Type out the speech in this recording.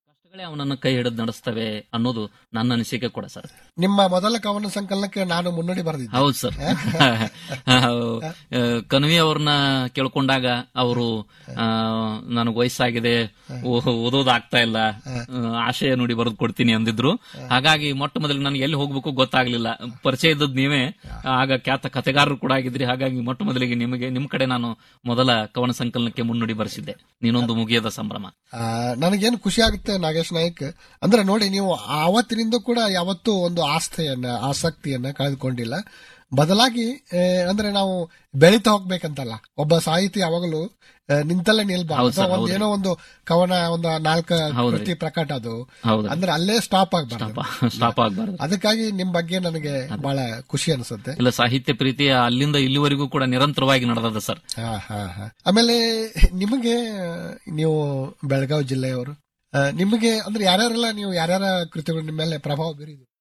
ಕಷ್ಟಗಳೇ ಅವನನ್ನು ಕೈ ಹಿಡಿದು ನಡೆಸ್ತವೆ ಅನ್ನೋದು ನನ್ನ ಅನಿಸಿಕೆ ಕೂಡ ಸರ್ ನಿಮ್ಮ ಮೊದಲ ಕವನ ಸಂಕಲನಕ್ಕೆ ನಾನು ಮುನ್ನುಡಿ ಬರೆದಿದ್ದೆ ಹೌದು ಸರ್ ಕನ್ವಿ ಅವ್ರನ್ನ ಕೇಳ್ಕೊಂಡಾಗ ಅವರು ನನಗೆ ವಯಸ್ಸಾಗಿದೆ ಓ- ಓದೋದು ಆಗ್ತಾ ಇಲ್ಲ ಆ, ಆಶಯ ನುಡಿ ಬರೆದು ಕೊಡ್ತೀನಿ ಅಂದಿದ್ರು ಹಾಗಾಗಿ ಮೊಟ್ಟ ಮೊದಲು ನನಗೆ ಎಲ್ಲಿ ಹೋಗ್ಬೇಕು ಗೊತ್ತಾಗ್ಲಿಲ್ಲ ಪರಿಚಯ ಇದ್ದದ್ ನೀವೇ ಆಗ ಖ್ಯಾತ ಕಥೆಗಾರರು ಕೂಡ ಆಗಿದ್ರಿ ಹಾಗಾಗಿ ಮೊಟ್ಟ ಮೊದಲಿಗೆ ನಿಮಗೆ ನಿಮ್ ಕಡೆ ನಾನು ಮೊದಲ ಕವನ ಸಂಕಲನಕ್ಕೆ ಮುನ್ನುಡಿ ಬರೆಸಿದ್ದೆ ನೀನೊಂದು ಮುಗಿಯದ ಸಂಭ್ರಮ ಆ, ನನಗೇನು ಖುಷಿ ಆಗುತ್ತೆ ನಾಗೇಶ್ ನಾಯ್ಕ್ ಅಂದ್ರೆ ನೋಡಿ ನೀವು ಆವತ್ತಿನಿಂದ ಕೂಡ ಯಾವತ್ತೂ ಒಂದು ಆಸ್ಥೆಯನ್ನ ಆಸಕ್ತಿಯನ್ನ ಕಳೆದುಕೊಂಡಿಲ್ಲ ಬದಲಾಗಿ ಆ, ಅಂದ್ರೆ ನಾವು ಬೆಳೀತಾ ಹೋಗ್ಬೇಕಂತಲ್ಲ ಒಬ್ಬ ಸಾಹಿತಿ ಯಾವಾಗಲೂ ಆ, ನಿಂತಲ್ಲೇ ಹೌದು ನಿಲ್ಬಾರ್ದು ಸರ್, ಒಂದ್ ಹೌದ್ರಿ. ಏನೋ ಒಂದು ಕವನ ಒಂದು ನಾಲ್ಕು ಹೌದ್ರಿ. ಕೃತಿ ಪ್ರಕಟ ಅದು ಹೌದು ಅಂದ್ರೆ ಅಲ್ಲೇ ಸ್ಟಾಪ್ ಆಗ್ಬಾರ್ದು ಸ್ಟಾಪ್ ಆಗ್ಬಾರ್ದು ಅದಕ್ಕಾಗಿ ನಿಮ್ ಬಗ್ಗೆ ನನಗೆ ಬಹಳ ಖುಷಿ ಅನಿಸುತ್ತೆ ಇಲ್ಲ ಸಾಹಿತ್ಯ ಪ್ರೀತಿ ಅಲ್ಲಿಂದ ಇಲ್ಲಿವರೆಗೂ ಕೂಡ ನಿರಂತರವಾಗಿ ನಡೆದದ ಸರ್ ಹಾ ಹಾ ಹಾ ಆಮೇಲೆ ನಿಮಗೆ ನೀವು ಬೆಳಗಾವಿ ಜಿಲ್ಲೆಯವರು ಆ, ನಿಮಗೆ ಅಂದ್ರೆ ಯಾರ್ಯಾರೆಲ್ಲ ನೀವು ಯಾರ್ಯಾರ ಕೃತಿಗಳು ನಿಮ್ಮ ಮೇಲೆ ಪ್ರಭಾವ ಬೀರಿದ್ರು